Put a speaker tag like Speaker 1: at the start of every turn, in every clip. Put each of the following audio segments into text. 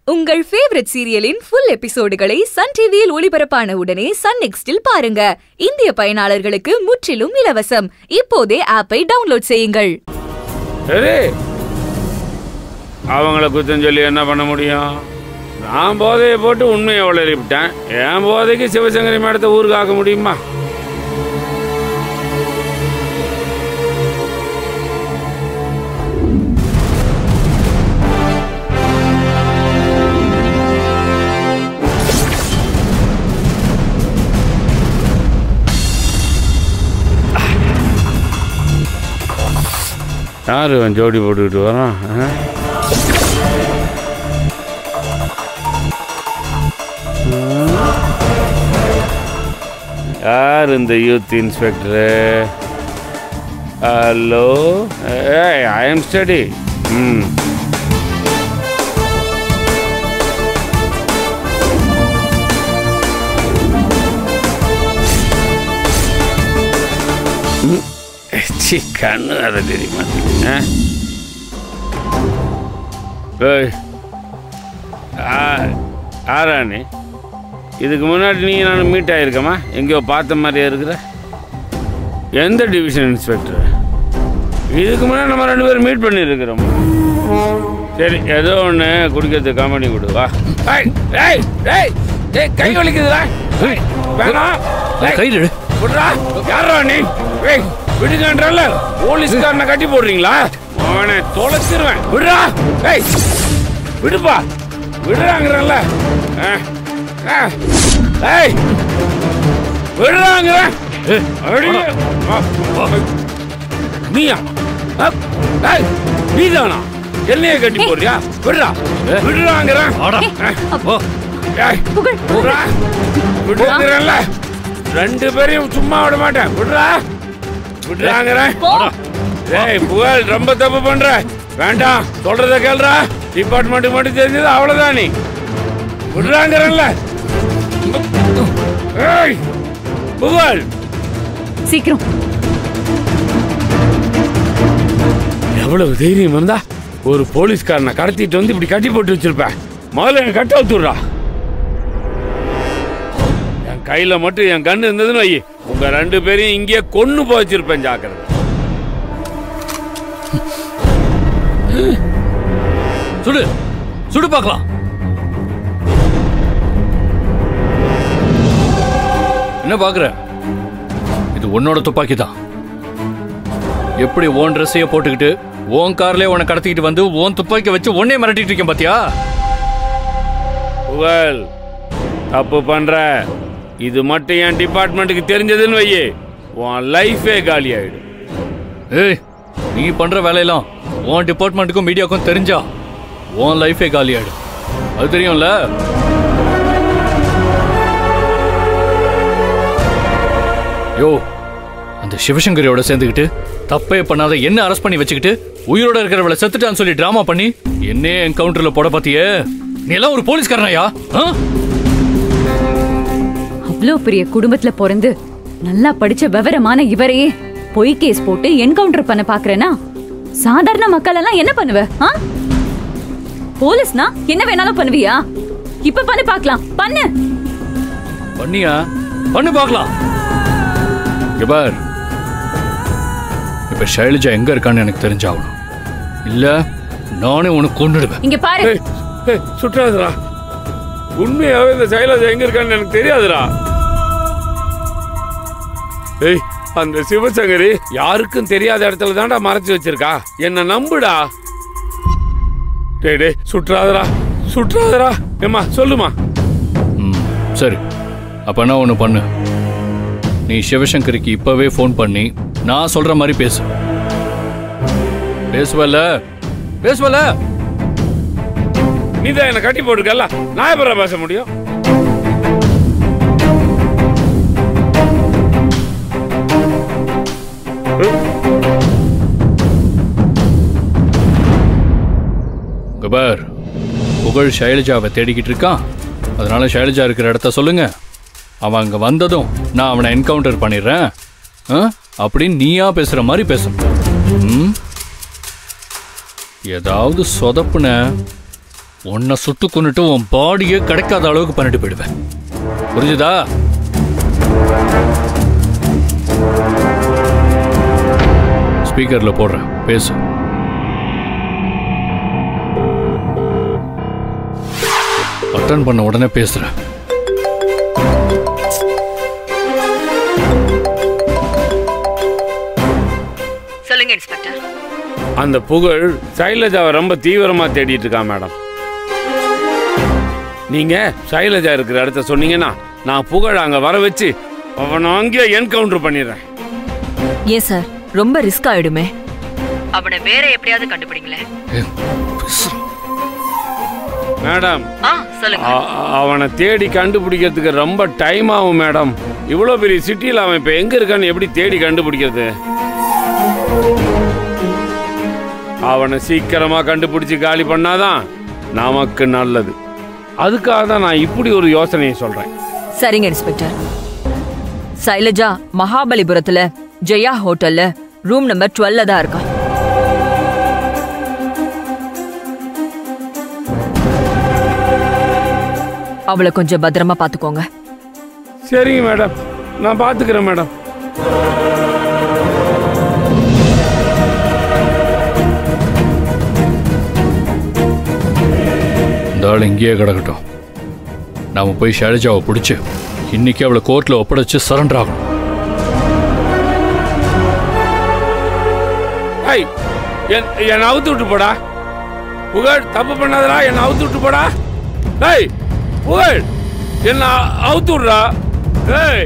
Speaker 1: உங்கள் ஃபேவரட் சீரியலின் ஃபுல் எபிசோடுகளை சன் டிவியில் ஒளிபரப்பான உடனே சன் நெக்ஸ்டில் பாருங்க இந்திய பயனாளர்களுக்கு முற்றிலும் இலவசம் இப்போதே ஆப்பை டவுன்லோட் செய்யுங்கள்
Speaker 2: சரி அவங்கள குத்தம் சொல்லி என்ன பண்ண முடியும் நான் போதையை போட்டு உண்மையை விட்டேன் என் போதைக்கு சிவசங்கரி மேடத்தை ஊருக்கு ஆக்க முடியுமா யார் இவன் ஜோடி போட்டுக்கிட்டு வரான் ஆ? யார் இந்த யூத் இன்ஸ்பெக்டரு ஹலோ ஏய் ஐ எம் ஸ்டடி ம் ம். சி கண்ணு அதை தெரிய மாட்டேங்குது ஆ? ஏய் ஆ- ஆரா நீ இதுக்கு முன்னாடி நீ நான் மீட் ஆகிருக்கமா எங்கேயோ பார்த்த மாதிரியே இருக்கிற எந்த டிவிஷன் இன்ஸ்பெக்டர் இதுக்கு முன்னாடி நம்ம ரெண்டு பேரும் மீட் பண்ணியிருக்கிறோம் சரி ஏதோ ஒன்று குடிக்கிறதுக்கு காமெடி கொடு வா ஏய், ஏய், ஏய், ஏய், கை வலிக்குதுடா ஏய், வேணாம் ஏய்,
Speaker 3: கை எடு.
Speaker 2: விட்றா யாரா நீ ஏய் விடுங்கன்றல போலீஸ்காரனை கட்டி போடுறீங்களா அவனை தொலைச்சிருவேன் விடுறா ஏய் விடுப்பா விடுறாங்கிறல்ல ஆ, ஆ, ஏய் விடுறாங்கிறேன் அடி. ஆ, ஆ, நீயா ஆ, ஏய் நீதானா என்னைய கட்டி போடுறியா விடுறா விடுறாங்கிறேன்
Speaker 3: வாடா.
Speaker 2: ஆ,
Speaker 3: ஓ
Speaker 2: ஏய், விடுறா. விடுறேன்ல. ரெண்டு பேரையும் சும்மா விட மாட்டேன் விடுறா விடுறாங்கிறேன் ஏய் புகழ் ரொம்ப தப்பு பண்ற வேண்டாம் சொல்றத கேளுடா டிபார்ட்மெண்ட் மட்டும் தெரிஞ்சது அவ்வளவுதான் நீ விடுறாங்கிறல்ல ஏய் புகழ்
Speaker 1: சீக்கிரம்
Speaker 2: எவ்வளவு தைரியம் இருந்தா ஒரு போலீஸ்காரனை கடத்திட்டு வந்து இப்படி கட்டி போட்டு வச்சிருப்பேன் முதல்ல என் கட்ட அவுத்துடுறா என் கையில மட்டும் என் கண்ணு இருந்ததுன்னு வை உங்க ரெண்டு பேரையும் இங்கேயே கொன்னு போச்சிருப்பேன் ஜாக்கிரதை
Speaker 3: சுடு சுடு பார்க்கலாம் என்ன பாக்குற இது உன்னோட துப்பாக்கி தான் எப்படி ஓன் ட்ரெஸ்ஸையே போட்டுக்கிட்டு ஓன் கார்லயே உன்னை கடத்திக்கிட்டு வந்து ஓன் துப்பாக்கி வச்சு உன்னே மிரட்டிட்டு இருக்கேன் பாத்தியா
Speaker 2: புகழ் தப்பு பண்ற இது மட்டும் என் டிபார்ட்மெண்ட்டுக்கு தெரிஞ்சதுன்னு வையே உன் லைஃபே காலி ஆயிடும்
Speaker 3: ஏய் நீ பண்ற வேலையெல்லாம் உன் டிபார்ட்மெண்ட்டுக்கும் மீடியாவுக்கும் தெரிஞ்சா உன் லைஃபே காலி ஆயிடும் அது தெரியும்ல யோ அந்த சிவசங்கரியோட சேர்ந்துக்கிட்டு தப்பே பண்ணாத என்ன அரெஸ்ட் பண்ணி வச்சுக்கிட்டு உயிரோட இருக்கிறவளை செத்துட்டான்னு சொல்லி டிராமா பண்ணி என்னையே என்கவுண்டர்ல போட பாத்தியே நீ எல்லாம் ஒரு போலீஸ்காரனாயா ஆ?
Speaker 4: அவ்வளோ பெரிய குடும்பத்துல பிறந்து நல்லா படிச்ச விவரமான இவரையே பொய் கேஸ் போட்டு என்கவுண்டர் பண்ண பாக்குறேனா சாதாரண மக்கள் எல்லாம் என்ன பண்ணுவ ஆ? போலீஸ்னா என்ன வேணாலும் பண்ணுவியா இப்ப பண்ணு பார்க்கலாம் பண்ணு
Speaker 3: பண்ணியா பண்ணு பார்க்கலாம் இங்க பார் இப்ப ஷைலஜா எங்க இருக்கான்னு எனக்கு தெரிஞ்சாகணும் இல்ல நானே உனக்கு கொண்டுடுவேன்
Speaker 4: இங்க பாரு
Speaker 2: ஏய், ஏய், சுற்றாதுடா உண்மையாவே இந்த சைலஜா எங்க இருக்கான்னு எனக்கு தெரியாதுடா ஏய் அந்த சிவசங்கரி யாருக்கும் தெரியாத இடத்துல தான்டா மறைச்சு வச்சிருக்கா என்ன நம்புடா டேய் டேய் சுற்றாதடா சுற்றாதடா ஏம்மா சொல்லுமா
Speaker 3: ம், சரி அப்ப என்ன ஒண்ணு பண்ணு நீ சிவசங்கரிக்கு இப்பவே ஃபோன் பண்ணி நான் சொல்ற மாதிரி பேசு பேசுவல பேசுவல
Speaker 2: நீ தான் என்ன கட்டி போட்டிருக்கல நான் எப்படா பேச முடியும்
Speaker 3: இங்க பார் புகழ் ஷைலஜாவை தேடிக்கிட்டு இருக்கான் அதனால ஷைலஜா இருக்கிற இடத்த சொல்லுங்க அவன் அங்க வந்ததும் நான் அவனை என்கவுண்டர் பண்ணிடுறேன் ஆ? அப்படின்னு நீயா பேசுற மாதிரி பேசணும் ம்? ஏதாவது சொதப்புன உன்னை சுட்டு கொண்டுட்டு உன் பாடியே கிடைக்காத அளவுக்கு பண்ணிட்டு போயிடுவேன் புரிஞ்சுதா ஸ்பீக்கர்ல போடுறேன் பேசு அட்டன் பண்ண உடனே பேசுறேன்
Speaker 1: சொல்லுங்க இன்ஸ்பெக்டர்
Speaker 2: அந்த புகழ் சைலஜாவை ரொம்ப தீவிரமா தேடிட்டு இருக்கான் மேடம் நீங்க சைலஜா இருக்கிற இடத்த சொன்னீங்கன்னா நான் புகழ் அங்க வர வச்சு அவனை அங்கேயே என்கவுண்டர் பண்ணிடுறேன்
Speaker 5: ஏன் சார் ரொம்ப ரிஸ்க் ஆயிடுமே அவனை வேற எப்படியாவது கண்டுபிடிங்களேன்
Speaker 3: ஏ, பேசுறேன்.
Speaker 2: மேடம்
Speaker 5: ஆ சொல்லுங்க
Speaker 2: அ- அவனை தேடி கண்டுபிடிக்கிறதுக்கு ரொம்ப டைம் ஆகும் மேடம் இவ்வளோ பெரிய சிட்டியில் அவன் இப்போ எங்கே இருக்கான்னு எப்படி தேடி கண்டுபிடிக்கிறது அவனை சீக்கிரமாக கண்டுபிடிச்சி காலி பண்ணாதான் நமக்கு நல்லது அதுக்காக தான் நான் இப்படி ஒரு யோசனையை சொல்கிறேன்
Speaker 5: சரிங்க இன்ஸ்பெக்டர் சைலஜா மகாபலிபுரத்துல ஜெயா ஹோட்டல்ல ரூம் நம்பர் டுவெல்ல தான் இருக்கா அவளை கொஞ்சம் பத்திரமா பாத்துக்கோங்க
Speaker 2: சரிங்க மேடம் நான் பார்த்துக்கிறேன் மேடம்
Speaker 3: இந்த ஆள் இங்கேயே கிடக்கட்டும் நாம போய் ஷைலஜாவை பிடிச்சு இன்னைக்கு அவளை கோர்ட்ல ஒப்படைச்சு சரண்டர் ஆகணும்
Speaker 2: ஐய் என் என்னை அவுத்து விட்டு போடா புகழ் தப்பு பண்ணாதடா என்னை அவுத்து விட்டு போடா ஏய் புகழ் என்ன அவுத்து விட்றா ஏய்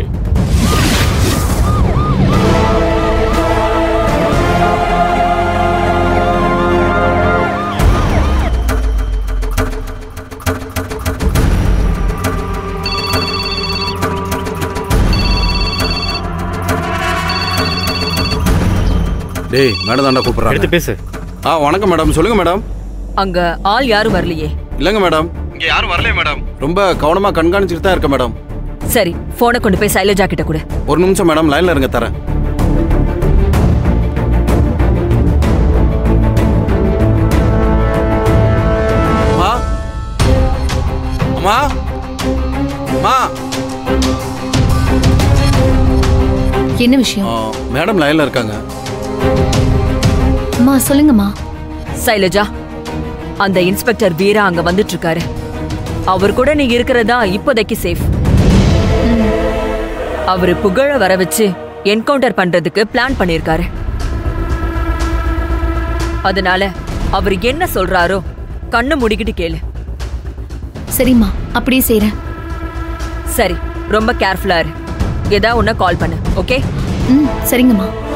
Speaker 6: டேய் மேடம் தாண்டா கூப்பிடுறாங்க
Speaker 7: எடுத்து பேசு
Speaker 6: ஆ வணக்கம் மேடம் சொல்லுங்க மேடம்
Speaker 5: அங்க ஆள் யாரும் வரலையே
Speaker 6: இல்லைங்க மேடம் இங்க யாரும் வரலையே மேடம் ரொம்ப கவனமா கண்காணிச்சுட்டு தான் இருக்கேன் மேடம்
Speaker 5: சரி போனை கொண்டு போய் சைலஜா கிட்ட கொடு
Speaker 6: ஒரு நிமிஷம் மேடம் லைன்ல இருங்க தரேன் அம்மா அம்மா அம்மா
Speaker 8: என்ன விஷயம்
Speaker 6: ஆ, மேடம் லைன்ல இருக்காங்க
Speaker 8: அம்மா சொல்லுங்கம்மா
Speaker 5: சைலஜா அந்த இன்ஸ்பெக்டர் வீரா அங்க வந்துட்டு இருக்காரு அவர் கூட நீ இருக்கிறதா இப்போதைக்கு சேஃப் அவரு புகழ வர வச்சு என்கவுண்டர் பண்றதுக்கு பிளான் பண்ணிருக்காரு அதனால அவர் என்ன சொல்றாரோ கண்ணு மூடிக்கிட்டு கேளு
Speaker 8: சரிம்மா அப்படியே செய்றேன்
Speaker 5: சரி ரொம்ப கேர்ஃபுல்லா இரு ஏதா உன்ன கால் பண்ணு ஓகே
Speaker 8: ம் சரிங்கம்மா